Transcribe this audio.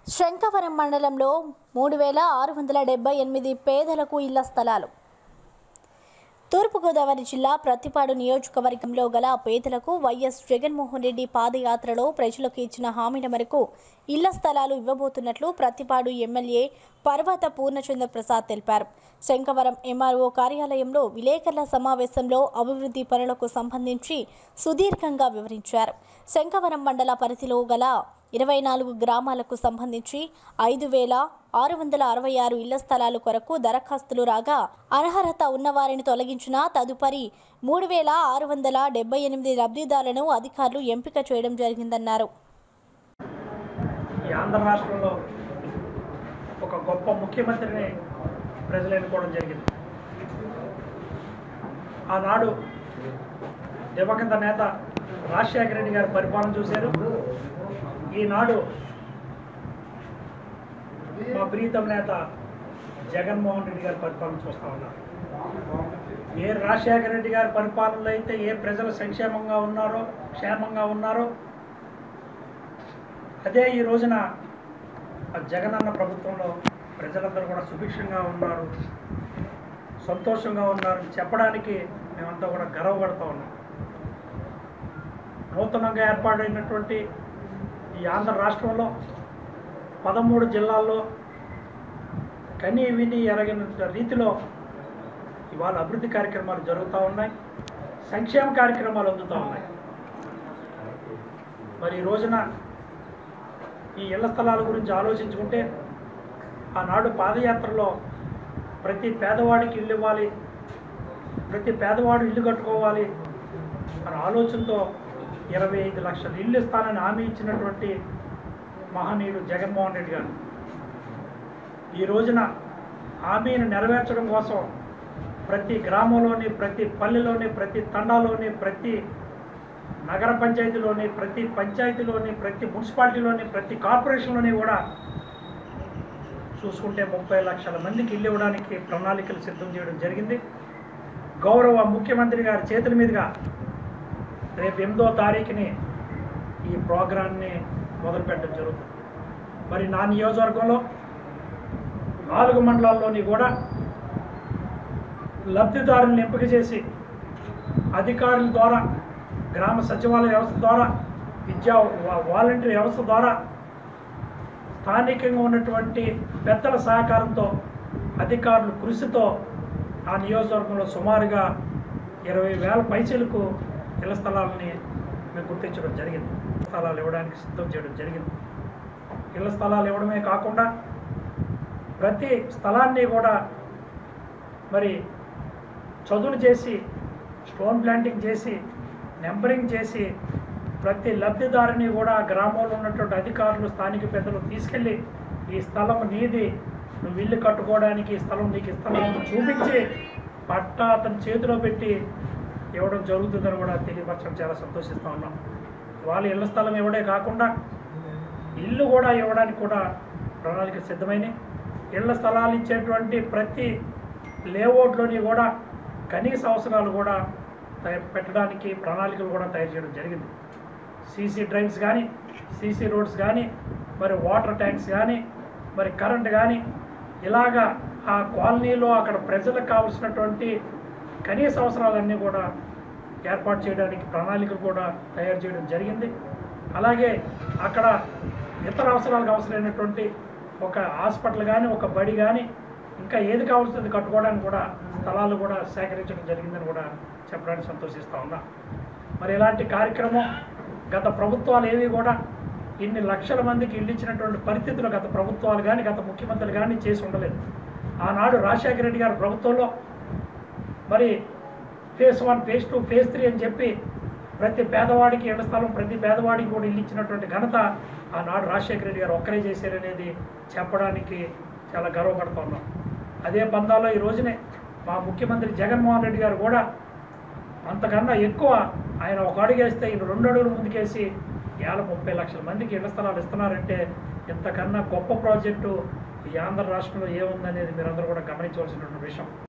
శంఖవరం మండలంలో మూడు వేల ఆరు వందల డెబ్బై ఎనిమిది పేదలకు ఇళ్ల స్థలాలు తూర్పుగోదావరి జిల్లా ప్రతిపాడు నియోజకవర్గంలో గల పేదలకు వైఎస్ జగన్మోహన్ రెడ్డి పాదయాత్రలో ప్రజలకు ఇచ్చిన హామీల మేరకు ఇళ్ల స్థలాలు ఇవ్వబోతున్నట్లు ప్రతిపాడు ఎమ్మెల్యే పర్వత పూర్ణచంద్ర ప్రసాద్ తెలిపారు శంఖవరం ఎంఆర్ఓ కార్యాలయంలో విలేకరుల సమావేశంలో అభివృద్ధి పనులకు సంబంధించి సుదీర్ఘంగా వివరించారు శంఖవరం మండల పరిధిలో గల ఇరవై నాలుగు గ్రామాలకు సంబంధించి ఐదు వేల ఆరు వందల అరవై ఆరు ఇళ్ల స్థలాలు కొరకు దరఖాస్తులు రాగా అనర్హత ఉన్నవారిని తొలగించిన తదుపరి మూడు వేల ఆరు వందల డెబ్బై ఎనిమిది లబ్ధిదారులను అధికారులు ఎంపిక చేయడం జరిగిందన్నారు ఈ ఆంధ్ర రాష్ట్రంలో ఒక గొప్ప ముఖ్యమంత్రిని ప్రజలు ఎన్నుకోవడం జరిగింది ఆనాడు దివంగత నేత రాజశేఖర రెడ్డి గారి పరిపాలన చూశారు ఈనాడు మా ప్రీతం నేత జగన్మోహన్ రెడ్డి గారి పరిపాలన చూస్తూ ఉన్నారు ఏ రాజశేఖర రెడ్డి గారి పరిపాలనలో అయితే ఏ ప్రజలు సంక్షేమంగా ఉన్నారో క్షేమంగా ఉన్నారో అదే ఈ రోజున ఆ జగనన్న ప్రభుత్వంలో ప్రజలందరూ కూడా సుభిక్షంగా ఉన్నారు సంతోషంగా ఉన్నారు అని చెప్పడానికి మేమంతా కూడా గర్వపడుతూ ఉన్నాం నూతనంగా ఏర్పాటైనటువంటి ఈ ఆంధ్ర రాష్ట్రంలో పదమూడు జిల్లాల్లో కని విని ఎరగిన రీతిలో ఇవాళ అభివృద్ధి కార్యక్రమాలు జరుగుతూ ఉన్నాయి సంక్షేమ కార్యక్రమాలు అందుతూ ఉన్నాయి మరి ఈ రోజున ఈ ఇళ్ల స్థలాల గురించి ఆలోచించుకుంటే ఆనాడు పాదయాత్రలో ప్రతి పేదవాడికి ఇల్లు ఇవ్వాలి ప్రతి పేదవాడు ఇల్లు కట్టుకోవాలి అనే ఆలోచనతో ఇరవై ఐదు లక్షల ఇల్లు ఇస్తానని హామీ ఇచ్చినటువంటి మహనీయుడు జగన్మోహన్ రెడ్డి గారు ఈ రోజున హామీని నెరవేర్చడం కోసం ప్రతి గ్రామంలోని ప్రతి పల్లెలోని ప్రతి తండాలోని ప్రతి నగర పంచాయతీలోని ప్రతి పంచాయతీలోని ప్రతి మున్సిపాలిటీలోని ప్రతి కార్పొరేషన్లోని కూడా చూసుకుంటే ముప్పై లక్షల మందికి ఇల్లు ఇవ్వడానికి ప్రణాళికలు సిద్ధం చేయడం జరిగింది గౌరవ ముఖ్యమంత్రి గారి చేతుల మీదుగా రేపు ఎనిమిదో తారీఖుని ఈ ప్రోగ్రాన్ని మొదలుపెట్టడం జరుగుతుంది మరి నా నియోజకవర్గంలో నాలుగు మండలాల్లోని కూడా లబ్ధిదారులను ఎంపిక చేసి అధికారుల ద్వారా గ్రామ సచివాలయ వ్యవస్థ ద్వారా విద్యా వా- వాలంటీర్ వ్యవస్థ ద్వారా స్థానికంగా ఉన్నటువంటి పెద్దల సహకారంతో అధికారుల కృషితో ఆ నియోజకవర్గంలో సుమారుగా ఇరవై వేల పైసలకు ఇళ్ల స్థలాలని మేము గుర్తించడం జరిగింది స్థలాలు ఇవ్వడానికి సిద్ధం చేయడం జరిగింది ఇళ్ల స్థలాలు ఇవ్వడమే కాకుండా ప్రతి స్థలాన్ని కూడా మరి చదువులు చేసి స్టోన్ ప్లాంటింగ్ చేసి నెంబరింగ్ చేసి ప్రతి లబ్ధిదారుని కూడా గ్రామంలో ఉన్నటువంటి అధికారులు స్థానిక పెద్దలు తీసుకెళ్ళి ఈ స్థలం నీది నువ్వు ఇల్లు కట్టుకోవడానికి ఈ స్థలం నీకు ఇస్తాను చూపించి పట్టా అతని చేతిలో పెట్టి ఇవ్వడం జరుగుతుందని కూడా తెలియపరచడం చాలా సంతోషిస్తూ ఉన్నాం వాళ్ళ ఇళ్ల స్థలం ఇవ్వడే కాకుండా ఇల్లు కూడా ఇవ్వడానికి కూడా ప్రణాళిక సిద్ధమైనవి ఇళ్ల స్థలాలు ఇచ్చేటువంటి ప్రతి లేఅవుట్లోని కూడా కనీస అవసరాలు కూడా తయ- పెట్టడానికి ప్రణాళికలు కూడా తయారు చేయడం జరిగింది సీసీ డ్రైన్స్ కానీ సీసీ రోడ్స్ కానీ మరి వాటర్ ట్యాంక్స్ కానీ మరి కరెంట్ కానీ ఇలాగా ఆ కాలనీలో అక్కడ ప్రజలకు కావాల్సినటువంటి కనీస అవసరాలన్నీ కూడా ఏర్పాటు చేయడానికి ప్రణాళికలు కూడా తయారు చేయడం జరిగింది అలాగే అక్కడ ఇతర అవసరాలకు అవసరమైనటువంటి ఒక హాస్పిటల్ కానీ ఒక బడి కానీ ఇంకా ఏది కావాల్సింది కట్టుకోవడానికి కూడా స్థలాలు కూడా సేకరించడం జరిగిందని కూడా చెప్పడానికి సంతోషిస్తూ ఉన్నా మరి ఇలాంటి కార్యక్రమం గత ప్రభుత్వాలు ఏవి కూడా ఇన్ని లక్షల మందికి ఇల్లు ఇచ్చినటువంటి పరిస్థితులు గత ప్రభుత్వాలు కానీ గత ముఖ్యమంత్రులు కానీ చేసి ఉండలేదు ఆనాడు రాజశేఖర రెడ్డి గారి ప్రభుత్వంలో మరి phase one phase two phase three అని చెప్పి ప్రతి పేదవాడికి ఇళ్ల స్థలం ప్రతి పేదవాడికి కూడా ఇల్లు ఇచ్చినటువంటి ఘనత ఆనాడు రాజశేఖర రెడ్డి గారు ఒక్కరే చేశారనేది చెప్పడానికి చాలా గర్వపడుతున్నాం అదే పందాలో ఈ రోజునే మా ముఖ్యమంత్రి జగన్మోహన్ రెడ్డి గారు కూడా అంతకన్నా ఎక్కువ ఆయన ఒక అడుగు వేస్తే ఈయన రెండు అడుగులు ముందుకేసి ఏళ్ళ ముప్పై లక్షల మందికి ఇళ్ల స్థలాలు ఇస్తున్నారంటే ఇంతకన్నా గొప్ప ప్రాజెక్టు ఈ ఆంధ్ర రాష్ట్రంలో ఏముందనేది మీరందరూ కూడా గమనించవలసినటువంటి విషయం